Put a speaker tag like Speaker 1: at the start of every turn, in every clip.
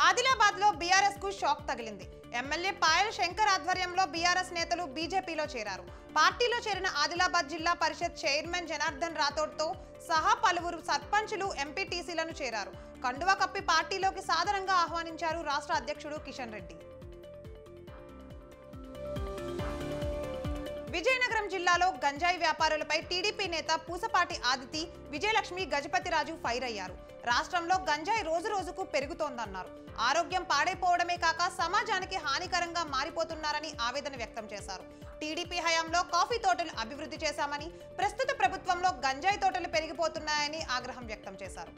Speaker 1: ఆదిలాబాద్ లో బీఆర్ఎస్ కు షాక్ తగిలింది ఎమ్మెల్యే పాయల్ శంకర్ ఆధ్వర్యంలో బీఆర్ఎస్ నేతలు బీజేపీలో చేరారు పార్టీలో చేరిన ఆదిలాబాద్ జిల్లా పరిషత్ చైర్మన్ జనార్దన్ రాథోడ్తో సహా పలువురు సర్పంచులు ఎంపీటీసీలను చేరారు కండువా కప్పి పార్టీలోకి సాదరంగా ఆహ్వానించారు రాష్ట్ర అధ్యక్షుడు కిషన్ రెడ్డి విజయనగరం జిల్లాలో గంజాయి వ్యాపారులపై టీడీపీ నేత పూసపాటి ఆదితి విజయలక్ష్మి గజపతిరాజు ఫైర్ అయ్యారు రాష్ట్రంలో గంజాయి రోజు రోజుకు పెరుగుతోందన్నారు ఆరోగ్యం పాడైపోవడమే కాక సమాజానికి హానికరంగా మారిపోతున్నారని ఆవేదన వ్యక్తం చేశారు టీడీపీ హయాంలో కాఫీ తోటలు అభివృద్ధి చేశామని ప్రస్తుత ప్రభుత్వంలో గంజాయి తోటలు పెరిగిపోతున్నాయని ఆగ్రహం వ్యక్తం చేశారు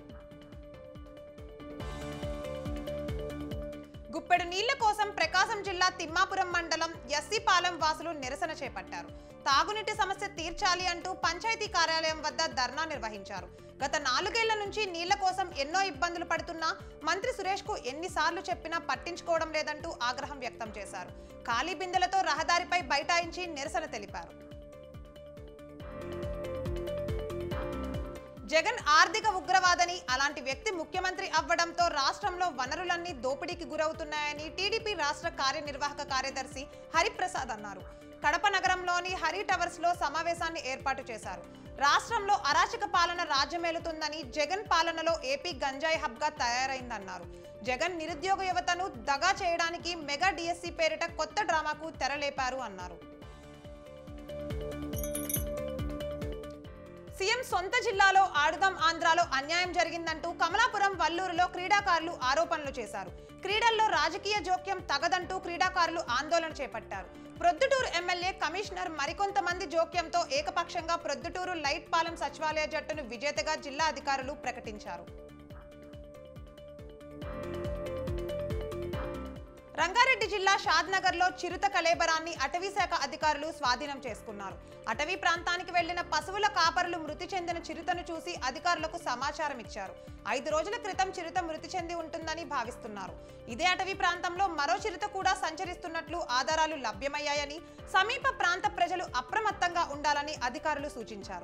Speaker 1: గుప్పెడు నీళ్ల కోసం ప్రకాశం జిల్లా తిమ్మాపురం మండలం ఎస్సీపాలెం వాసులు నిరసన చేపట్టారు తాగునీటి సమస్య తీర్చాలి అంటూ పంచాయతీ కార్యాలయం వద్ద ధర్నా నిర్వహించారు గత నాలుగేళ్ల నుంచి నీళ్ల కోసం ఎన్నో ఇబ్బందులు పడుతున్నా మంత్రి సురేష్ కు ఎన్నిసార్లు చెప్పినా పట్టించుకోవడం లేదంటూ ఆగ్రహం వ్యక్తం చేశారు ఖాళీ బిందెలతో రహదారిపై బైఠాయించి నిరసన తెలిపారు జగన్ ఆర్థిక ఉగ్రవాదని అలాంటి వ్యక్తి ముఖ్యమంత్రి అవ్వడంతో రాష్ట్రంలో వనరులన్నీ దోపిడీకి గురవుతున్నాయని టీడీపీ రాష్ట్ర కార్యనిర్వాహక కార్యదర్శి హరిప్రసాద్ అన్నారు కడప నగరంలోని హరి టవర్స్ లో సమావేశాన్ని ఏర్పాటు చేశారు రాష్ట్రంలో అరాచక పాలన రాజ్యమేలుతుందని జగన్ పాలనలో ఏపీ గంజాయి హబ్ గా తయారైందన్నారు జగన్ నిరుద్యోగ యువతను దగా చేయడానికి మెగా డిఎస్సి పేరిట కొత్త డ్రామాకు తెరలేపారు అన్నారు సీఎం సొంత జిల్లాలో ఆడుదాం ఆంధ్రాలో అన్యాయం జరిగిందంటూ కమలాపురం వల్లూరులో క్రీడాకారులు ఆరోపణలు చేశారు క్రీడల్లో రాజకీయ జోక్యం తగదంటూ క్రీడాకారులు ఆందోళన చేపట్టారు ప్రొద్దుటూరు ఎమ్మెల్యే కమిషనర్ మరికొంతమంది జోక్యంతో ఏకపక్షంగా ప్రొద్దుటూరు లైట్ పాలెం సచివాలయ జట్టును విజేతగా జిల్లా అధికారులు ప్రకటించారు రంగారెడ్డి జిల్లా షాద్నగర్ లో చిరుత కలేబరాన్ని అటవీ శాఖ అధికారులు స్వాధీనం చేసుకున్నారు అటవీ ప్రాంతానికి వెళ్లిన పశువుల కాపరులు మృతి చెందిన చిరుతను చూసి అధికారులకు సమాచారం ఇచ్చారు ఐదు రోజుల క్రితం చిరుత మృతి చెంది ఉంటుందని భావిస్తున్నారు ఇదే అటవీ ప్రాంతంలో మరో చిరుత కూడా సంచరిస్తున్నట్లు ఆధారాలు లభ్యమయ్యాయని సమీప ప్రాంత ప్రజలు అప్రమత్తంగా ఉండాలని అధికారులు సూచించారు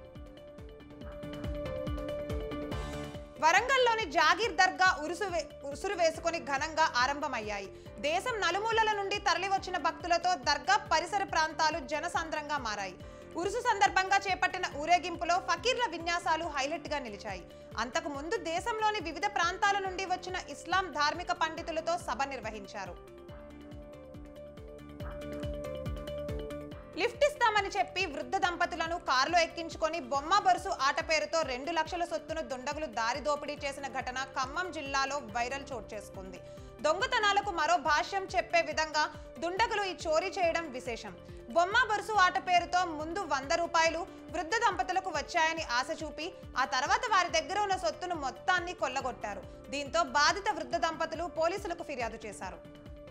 Speaker 1: వరంగల్లోని జాగీర్ దర్గా ఉరుసు వే- ఉరుసురు వేసుకొని ఘనంగా ఆరంభమయ్యాయి దేశం నలుమూలల నుండి తరలివచ్చిన భక్తులతో దర్గా పరిసర ప్రాంతాలు జనసంద్రంగా మారాయి ఉరుసు సందర్భంగా చేపట్టిన ఊరేగింపులో ఫకీర్ల విన్యాసాలు హైలైట్ గా నిలిచాయి అంతకు ముందు దేశంలోని వివిధ ప్రాంతాల నుండి వచ్చిన ఇస్లాం ధార్మిక పండితులతో సభ నిర్వహించారు లిఫ్ట్ ఇస్తామని చెప్పి వృద్ధ దంపతులను కారులో ఎక్కించుకొని బొమ్మ బరుసు ఆట పేరుతో రెండు లక్షల సొత్తును దుండగులు దారి దోపిడీ చేసిన ఘటన ఖమ్మం జిల్లాలో వైరల్ చోటు చేసుకుంది దొంగతనాలకు మరో భాష్యం చెప్పే విధంగా దుండగులు ఈ చోరీ చేయడం విశేషం బొమ్మ బరుసు ఆట పేరుతో ముందు వంద రూపాయలు వృద్ధ దంపతులకు వచ్చాయని ఆశ చూపి ఆ తర్వాత వారి దగ్గర ఉన్న సొత్తును మొత్తాన్ని కొల్లగొట్టారు దీంతో బాధిత వృద్ధ దంపతులు పోలీసులకు ఫిర్యాదు చేశారు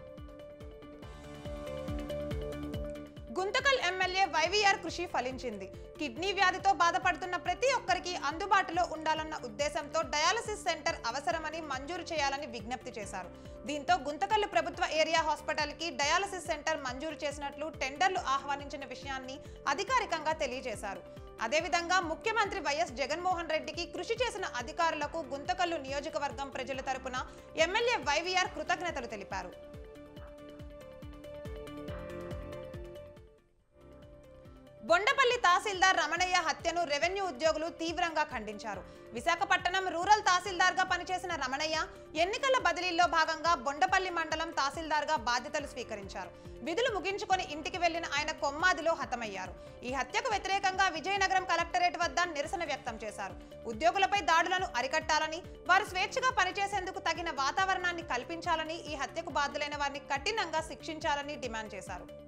Speaker 1: గుంతకల్ ఎమ్మెల్యే వైవీఆర్ కృషి ఫలించింది కిడ్నీ వ్యాధితో బాధపడుతున్న ప్రతి ఒక్కరికి అందుబాటులో ఉండాలన్న ఉద్దేశంతో డయాలసిస్ సెంటర్ అవసరమని మంజూరు చేయాలని విజ్ఞప్తి చేశారు దీంతో గుంతకల్లు ప్రభుత్వ ఏరియా హాస్పిటల్ కి డయాలసిస్ సెంటర్ మంజూరు చేసినట్లు టెండర్లు ఆహ్వానించిన విషయాన్ని అధికారికంగా తెలియజేశారు అదేవిధంగా ముఖ్యమంత్రి వైఎస్ జగన్మోహన్ రెడ్డికి కృషి చేసిన అధికారులకు గుంతకల్లు నియోజకవర్గం ప్రజల తరపున ఎమ్మెల్యే వైవీఆర్ కృతజ్ఞతలు తెలిపారు బొండపల్లి తహసీల్దార్ రమణయ్య హత్యను రెవెన్యూ ఉద్యోగులు తీవ్రంగా ఖండించారు విశాఖపట్నం రూరల్ తహసీల్దార్గా పనిచేసిన రమణయ్య ఎన్నికల బదిలీల్లో భాగంగా బొండపల్లి మండలం తహసీల్దార్గా బాధ్యతలు స్వీకరించారు విధులు ముగించుకొని ఇంటికి వెళ్లిన ఆయన కొమ్మాదిలో హతమయ్యారు ఈ హత్యకు వ్యతిరేకంగా విజయనగరం కలెక్టరేట్ వద్ద నిరసన వ్యక్తం చేశారు ఉద్యోగులపై దాడులను అరికట్టాలని వారు స్వేచ్ఛగా పనిచేసేందుకు తగిన వాతావరణాన్ని కల్పించాలని ఈ హత్యకు బాధ్యులైన వారిని కఠినంగా శిక్షించాలని డిమాండ్ చేశారు